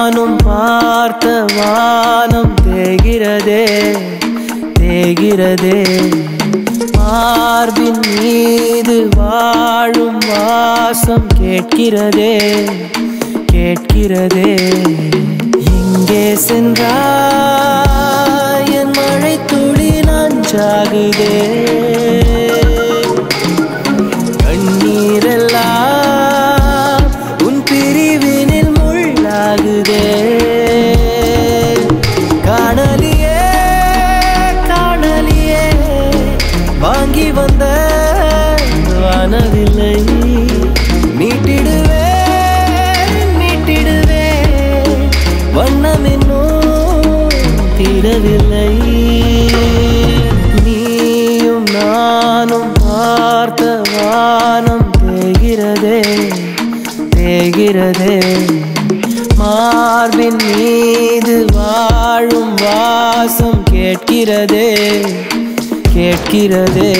நானும் பார்த்த வானம் தேகிறதே தேகிறதே மார்பின் மீது வாழும் வாசம் கேட்கிறதே கேட்கிறதே எங்கே சென்றாய் என் மழை துளி நஞ்சாகுதே கண்ணீரெல்லாம் உன் பிரிவினில் முள்ளாகுதே காணலியே காணலியே வாங்கி வந்த வானவில்லை மீட்டிடுவே மீட்டிடுவே வண்ணம் இன்னும் தீரவில்லை நீயும் நானும் பார்த்த வானம் தேகிறதே தேகிறதே மார்பின் மீது வாழும் வாசம் கேட்கிறதே கேட்கிறதே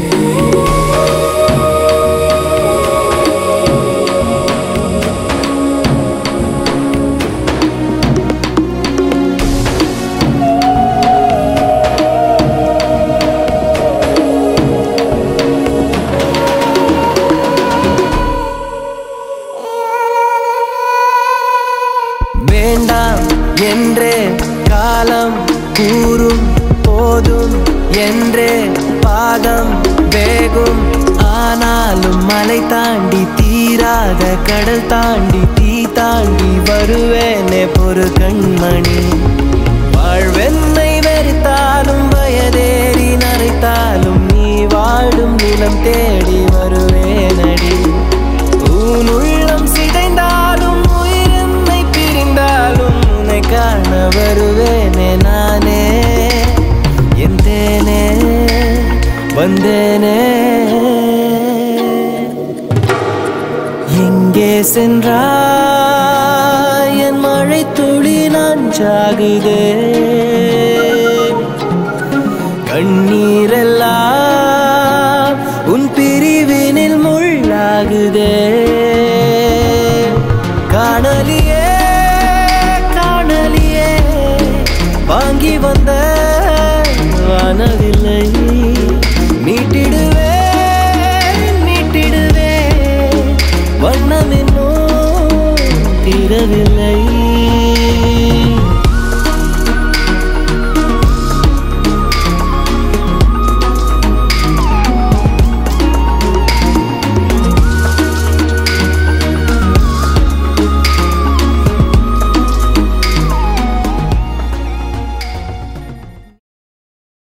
வேண்டாம் என்றே காலம் கூறும் போதும் என்றே பாதம் வேகும் ஆனாலும் மலை தாண்டி தீராத கடல் தாண்டி தீ தாண்டி வருவேனே பொறு கண்மணி வாழ்வென்னை வெறித்தாலும் வயதேறி நரைத்தாலும் நீ வாழும் நிலம் தேடி வருவேனடி உன் உள்ளம் சிதைந்தாலும் உயிரென்னை பிரிந்தாலும் உன்னை காண வருவேனே நானே என் தேனே வந்தேனே எங்கே சென்றாய் என் மழை துளி நஞ்சாகுதே கண்ணீரெல்லாம் உன் பிரிவினில் முள்ளாகுதே காணலியே காணலியே வாங்கி வந்த வானவில்லை மீட்டிடுவே மீட்டிடுவே வண்ணம் இன்னும் தீரவில்லை